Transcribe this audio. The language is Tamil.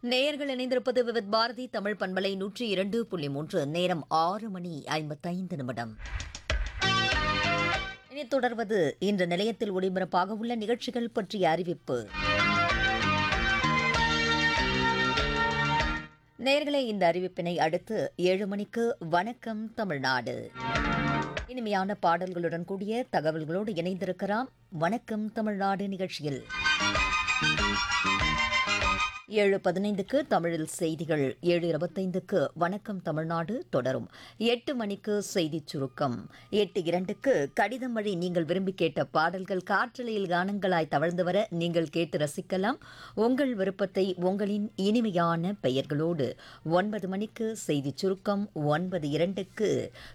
நேயர்கள் இணைந்திருப்பது விவித் பாரதி தமிழ் பண்பலை நூற்றி இரண்டு புள்ளி மூன்று நேரம் ஆறு மணி ஐம்பத்தைந்து நிமிடம் இனி தொடர்வது இன்று நிலையத்தில் ஒளிபரப்பாக உள்ள நிகழ்ச்சிகள் பற்றிய அறிவிப்பு நேர்களே இந்த அறிவிப்பினை அடுத்து ஏழு மணிக்கு வணக்கம் தமிழ்நாடு இனிமையான பாடல்களுடன் கூடிய தகவல்களோடு இணைந்திருக்கிறாம் வணக்கம் தமிழ்நாடு நிகழ்ச்சியில் ஏழு பதினைந்துக்கு தமிழில் செய்திகள் ஏழு இருபத்தைந்துக்கு வணக்கம் தமிழ்நாடு தொடரும் எட்டு மணிக்கு செய்திச் சுருக்கம் எட்டு இரண்டுக்கு கடிதம் வழி நீங்கள் விரும்பி கேட்ட பாடல்கள் காற்றலையில் கானங்களாய் தவழ்ந்து வர நீங்கள் கேட்டு ரசிக்கலாம் உங்கள் விருப்பத்தை உங்களின் இனிமையான பெயர்களோடு ஒன்பது மணிக்கு செய்திச் சுருக்கம் ஒன்பது இரண்டுக்கு